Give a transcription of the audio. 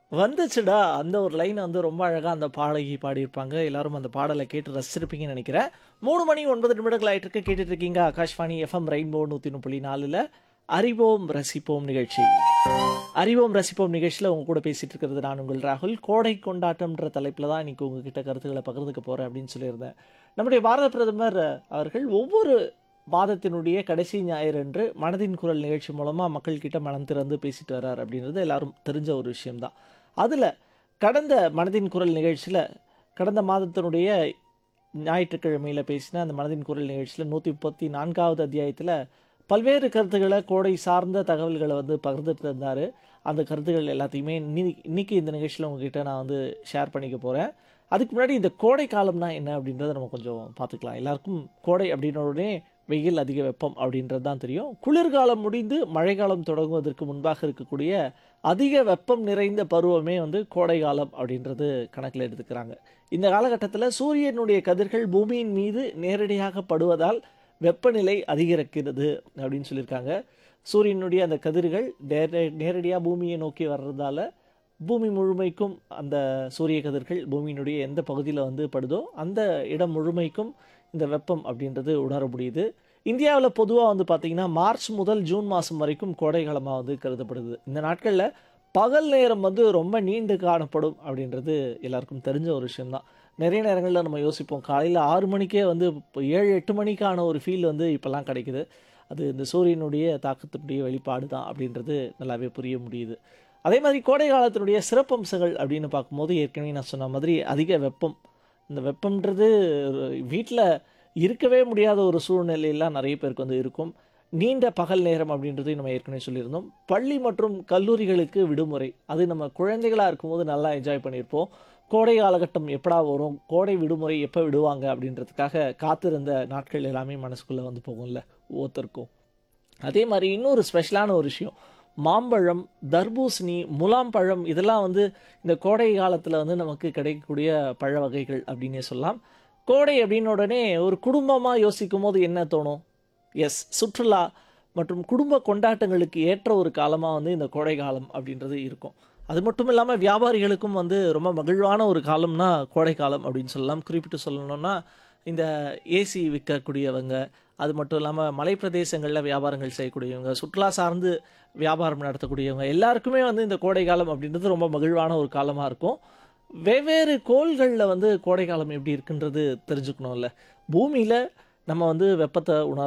வந்துச்சுடா அந்த ஒரு லைன் வந்து ரொம்ப அழகாக அந்த பாடகி பாடியிருப்பாங்க எல்லாரும் அந்த பாடலை கேட்டு ரசிச்சிருப்பீங்கன்னு நினைக்கிறேன் மூணு மணி ஒன்பது நிமிடங்கள் ஆயிட்டு இருக்கு கேட்டுட்டு இருக்கீங்க ஆகாஷ்வாணி எஃப்எம் ரெயின்போ நூற்றி புள்ளி நாலில் அறிவோம் ரசிப்போம் நிகழ்ச்சி அறிவோம் ரசிப்போம் நிகழ்ச்சியில் உங்க கூட பேசிட்டு இருக்கிறது நான் உங்கள் ராகுல் கோடை கொண்டாட்டம்ன்ற தலைப்பில் தான் இன்னைக்கு உங்ககிட்ட கருத்துக்களை பகிர்ந்துக்க போகிறேன் அப்படின்னு சொல்லியிருந்தேன் நம்முடைய பாரத பிரதமர் அவர்கள் ஒவ்வொரு மாதத்தினுடைய கடைசி ஞாயிறு அன்று மனதின் குரல் நிகழ்ச்சி மூலமாக மக்கள்கிட்ட மனம் திறந்து பேசிட்டு வர்றார் அப்படின்றது எல்லாரும் தெரிஞ்ச ஒரு விஷயம்தான் அதில் கடந்த மனதின் குரல் நிகழ்ச்சியில் கடந்த மாதத்தினுடைய ஞாயிற்றுக்கிழமையில் பேசின அந்த மனதின் குரல் நிகழ்ச்சியில் நூற்றி முப்பத்தி நான்காவது அத்தியாயத்தில் பல்வேறு கருத்துக்களை கோடை சார்ந்த தகவல்களை வந்து பகிர்ந்துட்டு இருந்தார் அந்த கருத்துக்கள் எல்லாத்தையுமே இன்னி- இன்னைக்கு இந்த நிகழ்ச்சியில் உங்ககிட்ட நான் வந்து ஷேர் பண்ணிக்க போகிறேன் அதுக்கு முன்னாடி இந்த கோடை காலம்னா என்ன அப்படின்றத நம்ம கொஞ்சம் பார்த்துக்கலாம் எல்லாருக்கும் கோடை அப்படின்ன உடனே வெயில் அதிக வெப்பம் அப்படின்றது தான் தெரியும் குளிர்காலம் முடிந்து மழைக்காலம் தொடங்குவதற்கு முன்பாக இருக்கக்கூடிய அதிக வெப்பம் நிறைந்த பருவமே வந்து கோடை காலம் அப்படின்றது கணக்கில் எடுத்துக்கிறாங்க இந்த காலகட்டத்தில் சூரியனுடைய கதிர்கள் பூமியின் மீது நேரடியாக படுவதால் வெப்பநிலை அதிகரிக்கிறது அப்படின்னு சொல்லியிருக்காங்க சூரியனுடைய அந்த கதிர்கள் நேர நேரடியாக பூமியை நோக்கி வர்றதால பூமி முழுமைக்கும் அந்த சூரிய கதிர்கள் பூமியினுடைய எந்த பகுதியில் வந்து படுதோ அந்த இடம் முழுமைக்கும் இந்த வெப்பம் அப்படின்றது உணர முடியுது இந்தியாவில் பொதுவாக வந்து பார்த்திங்கன்னா மார்ச் முதல் ஜூன் மாதம் வரைக்கும் கோடை காலமாக வந்து கருதப்படுது இந்த நாட்களில் பகல் நேரம் வந்து ரொம்ப நீண்டு காணப்படும் அப்படின்றது எல்லாருக்கும் தெரிஞ்ச ஒரு விஷயம்தான் நிறைய நேரங்களில் நம்ம யோசிப்போம் காலையில் ஆறு மணிக்கே வந்து இப்போ ஏழு எட்டு மணிக்கான ஒரு ஃபீல் வந்து இப்போல்லாம் கிடைக்குது அது இந்த சூரியனுடைய தாக்கத்தினுடைய வெளிப்பாடு தான் அப்படின்றது நல்லாவே புரிய முடியுது அதே மாதிரி கோடை காலத்தினுடைய சிறப்பம்சங்கள் அப்படின்னு பார்க்கும்போது ஏற்கனவே நான் சொன்ன மாதிரி அதிக வெப்பம் இந்த வெப்பம்ன்றது வீட்டில் இருக்கவே முடியாத ஒரு சூழ்நிலையெல்லாம் நிறைய பேருக்கு வந்து இருக்கும் நீண்ட பகல் நேரம் அப்படின்றதையும் நம்ம ஏற்கனவே சொல்லியிருந்தோம் பள்ளி மற்றும் கல்லூரிகளுக்கு விடுமுறை அது நம்ம குழந்தைகளாக இருக்கும்போது நல்லா என்ஜாய் பண்ணியிருப்போம் கோடை காலகட்டம் எப்படா வரும் கோடை விடுமுறை எப்போ விடுவாங்க அப்படின்றதுக்காக காத்திருந்த நாட்கள் எல்லாமே மனசுக்குள்ளே வந்து போகும்ல ஒவ்வொருத்தருக்கும் அதே மாதிரி இன்னொரு ஸ்பெஷலான ஒரு விஷயம் மாம்பழம் தர்பூசணி முலாம் பழம் இதெல்லாம் வந்து இந்த கோடை காலத்தில் வந்து நமக்கு கிடைக்கக்கூடிய பழ வகைகள் அப்படின்னே சொல்லலாம் கோடை அப்படின்னு உடனே ஒரு குடும்பமாக யோசிக்கும் போது என்ன தோணும் எஸ் சுற்றுலா மற்றும் குடும்ப கொண்டாட்டங்களுக்கு ஏற்ற ஒரு காலமாக வந்து இந்த கோடை காலம் அப்படின்றது இருக்கும் அது மட்டும் இல்லாமல் வியாபாரிகளுக்கும் வந்து ரொம்ப மகிழ்வான ஒரு காலம்னா கோடை காலம் அப்படின்னு சொல்லலாம் குறிப்பிட்டு சொல்லணும்னா இந்த ஏசி விற்கக்கூடியவங்க அது மட்டும் இல்லாமல் மலை பிரதேசங்களில் வியாபாரங்கள் செய்யக்கூடியவங்க சுற்றுலா சார்ந்து வியாபாரம் நடத்தக்கூடியவங்க எல்லாருக்குமே வந்து இந்த கோடை காலம் அப்படின்றது ரொம்ப மகிழ்வான ஒரு காலமாக இருக்கும் வெவ்வேறு கோள்களில் வந்து கோடை காலம் எப்படி இருக்குன்றது தெரிஞ்சுக்கணும்ல பூமியில் நம்ம வந்து வெப்பத்தை உணர